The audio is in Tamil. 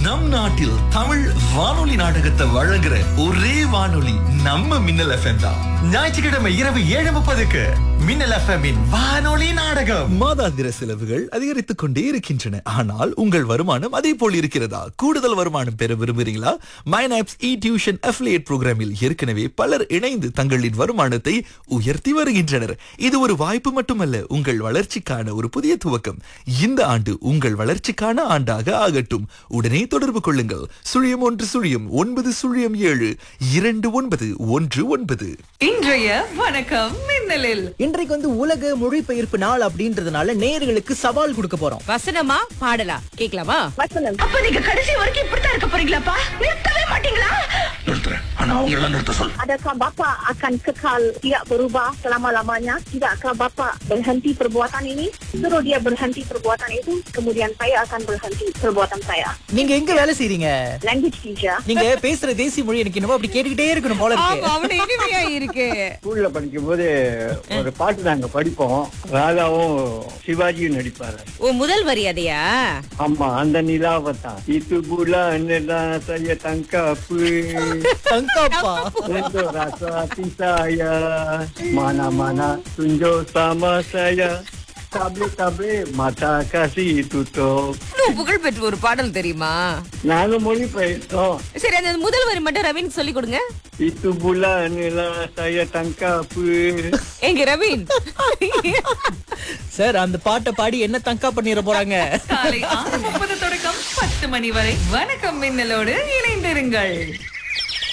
நம் நாட்டில் தமிழ் வானொலி நாடகத்தை வழங்குற ஒரே வானொலி நம்ம மின்னல் எஃப்எம் தான் ஞாயிற்றுக்கிழமை இரவு ஏழு முப்பதுக்கு மின்னல் எஃப்எம் வானொலி நாடகம் மாதாந்திர செலவுகள் அதிகரித்துக் கொண்டே இருக்கின்றன ஆனால் உங்கள் வருமானம் அதே போல் இருக்கிறதா கூடுதல் வருமானம் பெற விரும்புகிறீங்களா மைனாப்ஸ் இ டியூஷன் அஃபிலியேட் புரோகிராமில் ஏற்கனவே பலர் இணைந்து தங்களின் வருமானத்தை உயர்த்தி வருகின்றனர் இது ஒரு வாய்ப்பு மட்டுமல்ல உங்கள் வளர்ச்சிக்கான ஒரு புதிய துவக்கம் இந்த ஆண்டு உங்கள் வளர்ச்சிக்கான ஆண்டாக ஆகட்டும் உடனே தொடர்பு கொள்ளுங்கள் சுழியம் ஒன்று சுழியம் ஒன்பது சுழியம் ஏழு இரண்டு ஒன்பது ஒன்று ஒன்பது இன்றைய வணக்கம் மின்னலில் இன்றைக்கு வந்து உலக மொழிபெயர்ப்பு நாள் அப்படின்றதுனால நேயர்களுக்கு சவால் கொடுக்க போறோம் வசனமா பாடலா கேக்கலாமா வசனம் அப்ப நீங்க கடைசி வரைக்கும் இப்படித்தான் இருக்க போறீங்களாப்பா நிறுத்தவே மாட்டீங்களா நிறுத்துறேன் ஆனா அவங்க எல்லாம் நிறுத்த சொல் Adakah bapa akan kekal tidak berubah selama-lamanya? Tidakkah bapa berhenti perbuatan ini? Suruh dia berhenti perbuatan itu, kemudian saya akan berhenti perbuatan saya. நீங்க எங்க வேலை செய்றீங்க Language teacher. நீங்க பேசுற தேசிய மொழி எனக்கு என்னமோ அப்படி கேட்டுக்கிட்டே இருக்கணும் போல ஆமா இருக்கு அவனு இனிமையா இருக்கு ஸ்கூல்ல படிக்கும்போது ஒரு பாட்டு நாங்க படிப்போம் ராதாவும் சிவாஜியும் நடிப்பாரு ஓ முதல் வரி அதையா ஆமா அந்த நிலாவை தான் இது புலான்னு saya tangkap தங்காப்பா untuk rasa hati saya mana-mana tunjuk sama saya tablet-tablet mata kasih tutup இவ்வளவு புகழ் பெற்ற ஒரு பாடல் தெரியுமா நானும் மொழி பெயர்த்தோம் சரி அந்த முதல் வரி மட்டும் ரவீன் சொல்லி கொடுங்க itu bulannya saya tangkap எங்க ரவீன் சார் அந்த பாட்டை பாடி என்ன தங்கா பண்ணிட போறாங்க காலை ஆறு முப்பது தொடக்கம் பத்து மணி வரை வணக்கம் மின்னலோடு இணைந்திருங்கள்